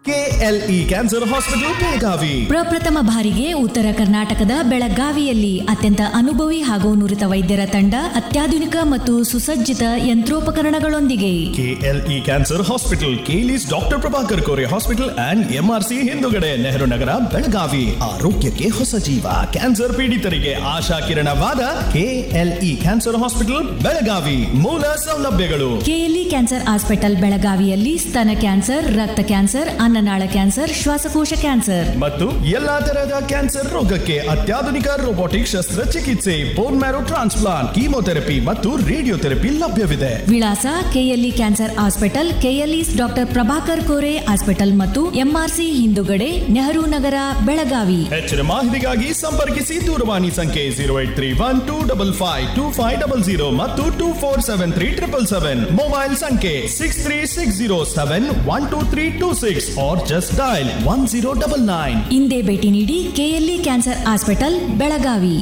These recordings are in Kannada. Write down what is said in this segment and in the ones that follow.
ಕೆಎಲ್ಇ ಕ್ಯಾನ್ಸರ್ ಹಾಸ್ಪಿಟಲ್ ಬೆಳಗಾವಿ ಪ್ರಪ್ರಥಮ ಬಾರಿಗೆ ಉತ್ತರ ಕರ್ನಾಟಕದ ಬೆಳಗಾವಿಯಲ್ಲಿ ಅತ್ಯಂತ ಅನುಭವಿ ಹಾಗೂ ನುರಿತ ವೈದ್ಯರ ತಂಡ ಅತ್ಯಾಧುನಿಕ ಮತ್ತು ಸುಸಜ್ಜಿತ ಯಂತ್ರೋಪಕರಣಗಳೊಂದಿಗೆ ಕೆಎಲ್ಇ ಕ್ಯಾನ್ಸರ್ ಹಾಸ್ಪಿಟಲ್ ಕೇಲಿಸ್ doctor Prabhakar Kore hospital and MRC ಹಿಂದುಗಡೆ ನೆಹರು ನಗರ ಬೆಳಗಾವಿ ಆರೋಗ್ಯಕ್ಕೆ ಹೊಸ ಜೀವ ಕ್ಯಾನ್ಸರ್ ಪೀಡಿತರಿಗೆ ಆಶಾ ಕಿರಣವಾದ ಕೆಎಲ್ಇ ಕ್ಯಾನ್ಸರ್ ಹಾಸ್ಪಿಟಲ್ ಬೆಳಗಾವಿ ಮೂಲ ಸೌಲಭ್ಯಗಳು ಕೆಎಲ್ಇ ಕ್ಯಾನ್ಸರ್ ಹಾಸ್ಪಿಟಲ್ ಬೆಳಗಾವಿಯಲ್ಲಿ ಸ್ತನ ಕ್ಯಾನ್ಸರ್ ರಕ್ತ ಕ್ಯಾನ್ಸರ್ ಅನ್ನನಾಳ ಕ್ಯಾನ್ಸರ್ ಶ್ವಾಸಕೋಶ ಕ್ಯಾನ್ಸರ್ ಮತ್ತು ಎಲ್ಲಾ ತರಹದ ಕ್ಯಾನ್ಸರ್ ರೋಗಕ್ಕೆ ಅತ್ಯಾಧುನಿಕ ರೋಬೋಟಿಕ್ ಶಸ್ತ್ರಚಿಕಿತ್ಸೆ ಬೋನ್ ಮ್ಯಾರೋ ಟ್ರಾನ್ಸ್ಪ್ಲಾಂಟ್ ಕೀಮೋಥೆರಪಿ ಮತ್ತು ರೇಡಿಯೋಥೆರಪಿ ಲಭ್ಯವಿದೆ ವಿಳಾಸ KLE cancer hospital KLE doctor Prabhakar Kore hospital ಮತ್ತು ಎಂಆರ್ಸಿ ಹಿಂದುಗಡೆ ನೆಹರು ನಗರ ಬೆಳಗಾವಿ ಹೆಚ್ಚಿನ ಮಾಹಿತಿಗಾಗಿ ಸಂಪರ್ಕಿಸಿ ದೂರವಾಣಿ ಸಂಖ್ಯೆ zero eight three one two double five two five double zero ಮತ್ತು two four seven three triple seven mobile ಸಂಖ್ಯೆ six three six zero seven one two three two six or just dial one zero double nine ಇಂದೇ ಭೇಟಿ ನೀಡಿ ಕೆಎಲ್ಇ ಕ್ಯಾನ್ಸರ್ ಹಾಸ್ಪಿಟಲ್ ಬೆಳಗಾವಿ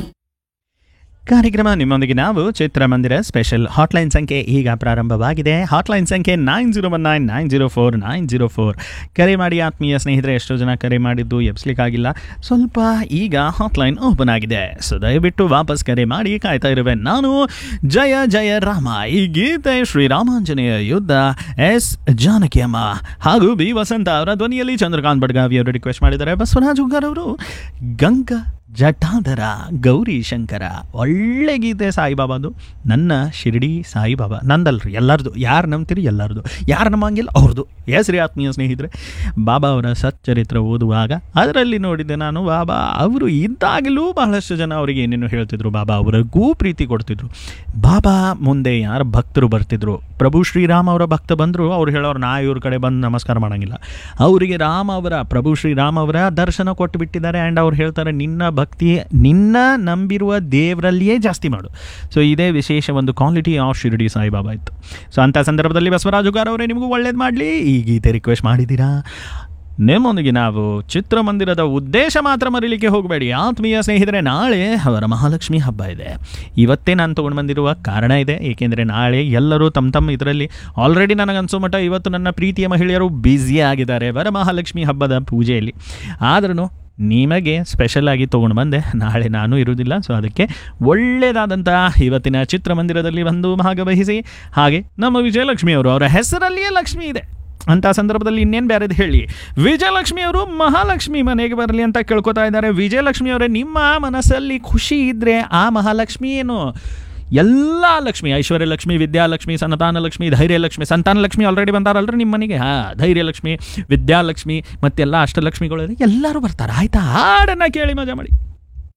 ಕಾರ್ಯಕ್ರಮ ನಿಮ್ಮೊಂದಿಗೆ ನಾವು ಚಿತ್ರಮಂದಿರ ಸ್ಪೆಷಲ್ ಹಾಟ್ಲೈನ್ ಸಂಖ್ಯೆ ಈಗ ಪ್ರಾರಂಭವಾಗಿದೆ ಹಾಟ್ಲೈನ್ ಸಂಖ್ಯೆ nine zero one nine nine zero four nine zero four ಕರೆ ಮಾಡಿ ಆತ್ಮೀಯ ಸ್ನೇಹಿತರೆ ಎಷ್ಟೋ ಜನ ಕರೆ ಮಾಡಿದ್ದು ಎಬ್ಸ್ಲಿಕ್ಕಾಗಿಲ್ಲ ಸ್ವಲ್ಪ ಈಗ ಹಾಟ್ಲೈನ್ ಓಪನ್ ಆಗಿದೆ ಸೊ ದಯವಿಟ್ಟು ವಾಪಸ್ ಕರೆ ಮಾಡಿ ಕಾಯ್ತಾ ಇರುವೆ ನಾನು ಜಯ ಜಯ ರಾಮ ಈ ಗೀತೆ ಶ್ರೀರಾಮಾಂಜನೇಯ ಯುದ್ಧ ಎಸ್ ಜಾನಕಿಯಮ್ಮ ಹಾಗೂ ಬಿ ವಸಂತ ಅವರ ಧ್ವನಿಯಲ್ಲಿ ಚಂದ್ರಕಾಂತ್ ಬಡ್ಗಾವಿ ಅವರು ರಿಕ್ವೆಸ್ಟ್ ಮಾಡಿದ್ದಾರೆ ಬಸವರಾಜ್ ಹುಗ್ಗಾರ್ ಅವರು ಗಂಗಾ ಜಟಾಧರ ಗೌರಿ ಶಂಕರ ಒಳ್ಳೆ ಗೀತೆ ಸಾಯಿಬಾಬಾದು ನನ್ನ ಶಿರಡಿ ಸಾಯಿಬಾಬಾ ನಂದಲ್ರಿ ಎಲ್ಲರದು ಯಾರು ನಂಬ್ತೀರಿ ಎಲ್ಲರದು ಯಾರು ನಮ್ಮಂಗಿಲ್ಲ ಅವ್ರದ್ದು ಹೆಸ್ರಿ ಆತ್ಮೀಯ ಸ್ನೇಹಿತರೆ ಬಾಬಾ ಅವರ ಸಚ್ಚರಿತ್ರ ಓದುವಾಗ ಅದರಲ್ಲಿ ನೋಡಿದ್ದೆ ನಾನು ಬಾಬಾ ಅವರು ಇದ್ದಾಗಲೂ ಬಹಳಷ್ಟು ಜನ ಅವರಿಗೆ ಏನೇನು ಹೇಳ್ತಿದ್ರು ಬಾಬಾ ಅವರಿಗೂ ಪ್ರೀತಿ ಕೊಡ್ತಿದ್ರು ಬಾಬಾ ಮುಂದೆ ಯಾರು ಭಕ್ತರು ಬರ್ತಿದ್ರು ಪ್ರಭು ಶ್ರೀರಾಮ ಅವರ ಭಕ್ತ ಬಂದರು ಅವ್ರು ಹೇಳೋರು ನಾ ಇವ್ರ ಕಡೆ ಬಂದು ನಮಸ್ಕಾರ ಮಾಡೋಂಗಿಲ್ಲ ಅವರಿಗೆ ರಾಮ ಅವರ ಪ್ರಭು ಶ್ರೀರಾಮ ಅವರ ದರ್ಶನ ಕೊಟ್ಟು ಬಿಟ್ಟಿದ್ದಾರೆ ಆ್ಯಂಡ್ ಅವ್ರು ಹೇಳ್ತಾರೆ ನಿನ್ನ ಭಕ್ತಿ ನಿನ್ನ ನಂಬಿರುವ ದೇವರಲ್ಲಿಯೇ ಜಾಸ್ತಿ ಮಾಡು ಸೊ ಇದೇ ವಿಶೇಷ ಒಂದು ಕ್ವಾಲಿಟಿ ಆಫ್ ಶಿರಡಿ ಸಾಯಿಬಾಬಾ ಇತ್ತು ಸೊ ಅಂಥ ಸಂದರ್ಭದಲ್ಲಿ ಬಸವರಾಜುಗಾರ್ ಅವರೇ ನಿಮಗೂ ಒಳ್ಳೇದು ಮಾಡಲಿ ಈ ಗೀತೆ ರಿಕ್ವೆಸ್ಟ್ ಮಾಡಿದ್ದೀರಾ ನಿಮ್ಮೊಂದಿಗೆ ನಾವು ಚಿತ್ರಮಂದಿರದ ಉದ್ದೇಶ ಮಾತ್ರ ಮರೀಲಿಕ್ಕೆ ಹೋಗಬೇಡಿ ಆತ್ಮೀಯ ಸ್ನೇಹಿತರೆ ನಾಳೆ ಅವರ ಮಹಾಲಕ್ಷ್ಮಿ ಹಬ್ಬ ಇದೆ ಇವತ್ತೇ ನಾನು ತೊಗೊಂಡು ಬಂದಿರುವ ಕಾರಣ ಇದೆ ಏಕೆಂದರೆ ನಾಳೆ ಎಲ್ಲರೂ ತಮ್ಮ ತಮ್ಮ ಇದರಲ್ಲಿ ಆಲ್ರೆಡಿ ನನಗನ್ಸೋ ಮಟ್ಟ ಇವತ್ತು ನನ್ನ ಪ್ರೀತಿಯ ಮಹಿಳೆಯರು ಬ್ಯುಸಿ ಆಗಿದ್ದಾರೆ ವರಮಹಾಲಕ್ಷ್ಮಿ ಹಬ್ಬದ ಪೂಜೆಯಲ್ಲಿ ಆದ್ರೂ ನಿಮಗೆ ಸ್ಪೆಷಲ್ ಆಗಿ ತೊಗೊಂಡು ಬಂದೆ ನಾಳೆ ನಾನು ಇರುವುದಿಲ್ಲ ಸೊ ಅದಕ್ಕೆ ಒಳ್ಳೆಯದಾದಂಥ ಇವತ್ತಿನ ಚಿತ್ರಮಂದಿರದಲ್ಲಿ ಬಂದು ಭಾಗವಹಿಸಿ ಹಾಗೆ ನಮ್ಮ ವಿಜಯಲಕ್ಷ್ಮಿ ಅವರು ಅವರ ಹೆಸರಲ್ಲಿಯೇ ಲಕ್ಷ್ಮಿ ಇದೆ ಅಂಥ ಸಂದರ್ಭದಲ್ಲಿ ಇನ್ನೇನು ಬೇರೆದು ಹೇಳಿ ವಿಜಯಲಕ್ಷ್ಮಿ ಅವರು ಮಹಾಲಕ್ಷ್ಮಿ ಮನೆಗೆ ಬರಲಿ ಅಂತ ಕೇಳ್ಕೊತಾ ಇದ್ದಾರೆ ವಿಜಯಲಕ್ಷ್ಮಿ ಅವರೇ ನಿಮ್ಮ ಮನಸ್ಸಲ್ಲಿ ಖುಷಿ ಇದ್ದರೆ ಆ ಮಹಾಲಕ್ಷ್ಮಿ ಏನು ಎಲ್ಲ ಲಕ್ಷ್ಮಿ ಐಶ್ವರ್ಯ ಲಕ್ಷ್ಮಿ ವಿದ್ಯಾಲಕ್ಷ್ಮಿ ಸಂತಾನ ಲಕ್ಷ್ಮಿ ಧೈರ್ಯ ಲಕ್ಷ್ಮಿ ಸಂತಾನ ಲಕ್ಷ್ಮಿ ಆಲ್ರೆಡಿ ಬಂದಾರಲ್ರಿ ನಿಮ್ಮ ಮನೆಗೆ ಹಾಂ ಧೈರ್ಯ ಲಕ್ಷ್ಮಿ ವಿದ್ಯಾಲಕ್ಷ್ಮಿ ಮತ್ತೆಲ್ಲ ಅಷ್ಟಲಕ್ಷ್ಮಿಗಳು ಎಲ್ಲರೂ ಬರ್ತಾರೆ ಆಯ್ತಾ ಹಾಡನ್ನು ಕೇಳಿ ಮಜಾ ಮಾಡಿ